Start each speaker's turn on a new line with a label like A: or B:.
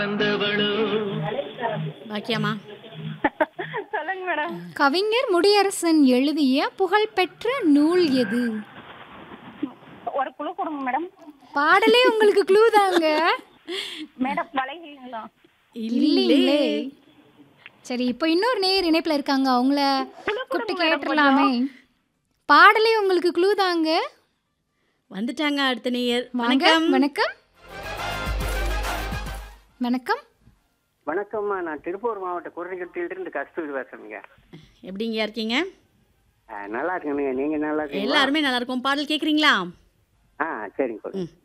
A: பாக்கியம்மா
B: சொல்லுங்க மேடம்
C: கவிஞர் முடியரசன் எழுதிய புகழ்பெற்ற நூல் எது
B: ஒரு குழு கொடுங்க மேடம்
C: பாடலே உங்களுக்கு க்ளூ தாங்க
B: மேடம் வளைகிறீங்களா
C: இல்லைங்களே சரி இப்போ இன்னொரு நேர் இணைப்புல இருக்காங்க அவங்கள கூப்பிட்டு கேட்டுடலாமே பாடலே உங்களுக்கு க்ளூ தாங்க
A: வந்துட்டாங்க அடுத்த நேயர்
C: வாங்க
A: வணக்கம்
C: வணக்கம் வணக்கம்
D: வணக்கம்மா நான் திருப்பூர் மாவட்ட குரணிக்கட்டிலிருந்து கஸ்தூரி பேசுறேங்க
A: எப்படிங்க இருக்கீங்க
D: ஆ, நல்லா இருக்கேனுங்க நீங்க நல்லா இருக்கீங்களா
A: எல்லாருமே நல்லா இருக்கும் பாடல் கேக்குறீங்களா
D: ஆ சரிங்க கொடுங்க
A: ம்